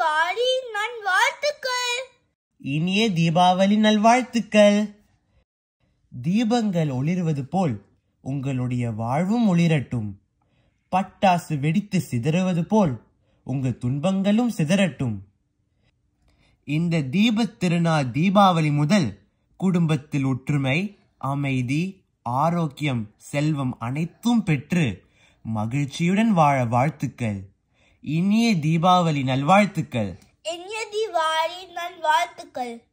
தீபாவளி நல்வாழ்த்துக்கள் இனிய தீபாவளி நல்வாழ்த்துக்கள் தீபங்கள் ஒளிர்வது போல் உங்களுடைய வாழ்வும் ஒளிரட்டும் பட்டாசு வெடித்து சிதறுவது போல் உங்கள் துன்பங்களும் சிதறட்டும் இந்த தீபத் திருநாள் தீபாவளி முதல் குடும்பத்தில் ஒற்றுமை அமைதி ஆரோக்கியம் செல்வம் அனைத்தும் பெற்று மகிழ்ச்சியுடன் வாழ வாழ்த்துக்கள் இனிய தீபாவளி நல்வாழ்த்துக்கள் இனிய தீபாவளி நல்வாழ்த்துக்கள்